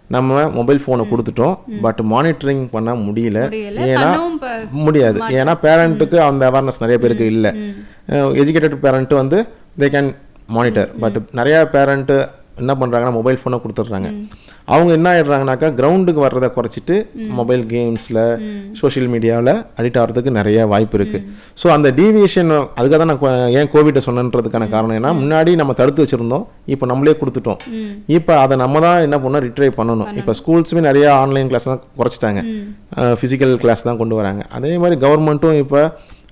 நம்ம மொபைல் ஃபோனை கொடுத்துட்டோம் பட் மானிட்டரிங் பண்ண முடியல முடியல ஏன்னா பண்ணவும் இப்ப முடியாது ஏன்னா பேரண்ட்டுக்கு அந்த அவேர்னஸ் நிறைய பேருக்கு இல்லை எஜுகேட்டட் பேரண்ட்டு வந்து தே கேன் மானிட்டர் பட் நிறைய பேரண்ட்டு என்ன பண்ணுறாங்கன்னா மொபைல் ஃபோனை கொடுத்துட்றாங்க அவங்க என்ன ஆயிடுறாங்கனாக்கா கிரவுண்டுக்கு வர்றதை குறைச்சிட்டு மொபைல் கேம்ஸில் சோஷியல் மீடியாவில் அடிக்ட் ஆகிறதுக்கு நிறைய வாய்ப்பு இருக்குது ஸோ அந்த டீவியேஷன் அதுக்காக தான் நான் கொ- ஏன் கோவிட்டை சொன்னன்றதுக்கான காரணம் ஏன்னா முன்னாடி நம்ம தடுத்து வச்சுருந்தோம் இப்போ நம்மளே கொடுத்துட்டோம் இப்போ அதை நம்ம தான் என்ன பண்ணோம் ரிட்ரை பண்ணணும் இப்போ ஸ்கூல்ஸுமே நிறைய ஆன்லைன் கிளாஸ் தான் குறைச்சிட்டாங்க ஃபிசிக்கல் கிளாஸ் தான் கொண்டு வராங்க அதே மாதிரி கவர்மெண்ட்டும் இப்போ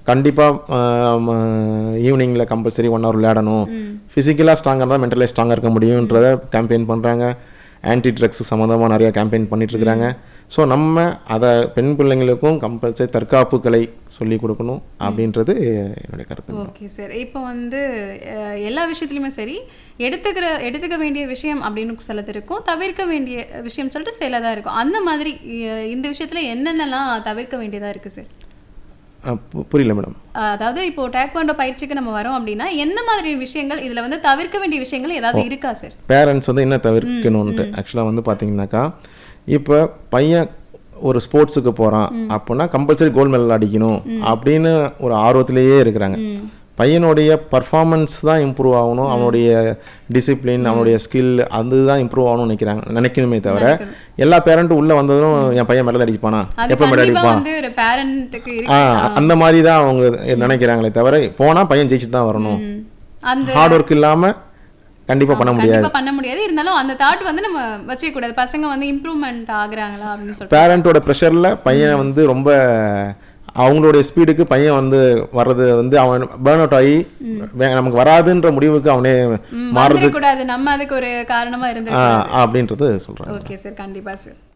கண்டிப்பாக ஈவினிங்கில் கம்பல்சரி ஒன் ஹவர் விளையாடணும் ஃபிசிக்கலாக ஸ்ட்ராங்காக தான் மென்டலாக ஸ்ட்ராங்காக இருக்க முடியுன்றத கேம்பெயின் பண்ணுறாங்க ஆன்டி ட்ரக்ஸ் சம்மந்தமாக நிறையா கேம்பெயின் பண்ணிட்டு இருக்கிறாங்க ஸோ நம்ம அதை பெண் பிள்ளைங்களுக்கும் கம்பல்சரி தற்காப்பு கலை சொல்லி கொடுக்கணும் அப்படின்றது என்னுடைய கருத்து ஓகே சார் இப்போ வந்து அஹ், எல்லா விஷயத்துலையுமே சரி எடுத்துக்கிற எடுத்துக்க வேண்டிய விஷயம் அப்படின்னு சிலது இருக்கும் தவிர்க்க வேண்டிய விஷயம் சொல்லிட்டு சிலதாக இருக்கும் அந்த மாதிரி அஹ், இந்த விஷயத்துல என்னென்னலாம் தவிர்க்க வேண்டியதா இருக்கு சார் அஹ் பு- புரியல மேடம் அஹ், அதாவது இப்போ டேக்வாண்டோ பயிற்சிக்கு நம்ம வரோம் அப்படின்னா எந்த மாதிரி விஷயங்கள் இதுல வந்து தவிர்க்க வேண்டிய விஷயங்கள் ஏதாவது இருக்கா சார் பேரண்ட்ஸ் வந்து என்ன தவிர்க்கணும்ன்ட்டு ஆக்சுவலாக வந்து பார்த்தீங்கன்னாக்கா இப்போ பையன் ஒரு ஸ்போர்ட்ஸுக்கு போகிறான் அப்படின்னா கம்பல்சரி கோல்டு மெடல் அடிக்கணும் அப்படின்னு ஒரு ஆர்வத்திலேயே இருக்கிறாங்க பையனுடைய பர்ஃபார்மன்ஸ் தான் இம்ப்ரூவ் ஆகணும் அவனுடைய டிசிப்ளின் அவனுடைய ஸ்கில் அதுதான் இம்ப்ரூவ் ஆகணும்னு நினைக்கிறாங்க நினைக்கணுமே தவிர எல்லா பேரண்ட்டும் உள்ளே வந்ததும் என் பையன் மெடல் அடிப்பானா அது எப்போ மெடல் கண்டிப்பா அடிப்பான் வந்து ஒரு பேரண்ட்டுக்கு ஆ இருக்கு அந்த மாதிரி தான் அவங்க நினைக்கிறாங்களே தவிர போனால் பையன் ஜெயிச்சு தான் வரணும் ம். அந்த ஹார்ட் ஒர்க் இல்லாமல் கண்டிப்பாக பண்ண முடியாது கண்டிப்பா பண்ண முடியாது இருந்தாலும் அந்த தாட் வந்து நம்ம வச்சுக்க கூடாது பசங்க வந்து இம்ப்ரூவ்மெண்ட் ஆகுறாங்களா அப்படின்னு சொல்லிட்டு பேரண்ட்டோட ப்ரெஷரில் பையன் வந்து ரொம்ப அவங்களுடைய ஸ்பீடுக்கு பையன் வந்து வர்றது வந்து அவன் பேர்ன் அவுட் ஆகி வே- நமக்கு வராதுன்ற முடிவுக்கு அவனே மாறுது கூடாது நம்ம அதுக்கு ஒரு காரணமா இருந்து ஆ, அப்படின்றது சொல்கிறேன் ஓகே சார் கண்டிப்பா சார்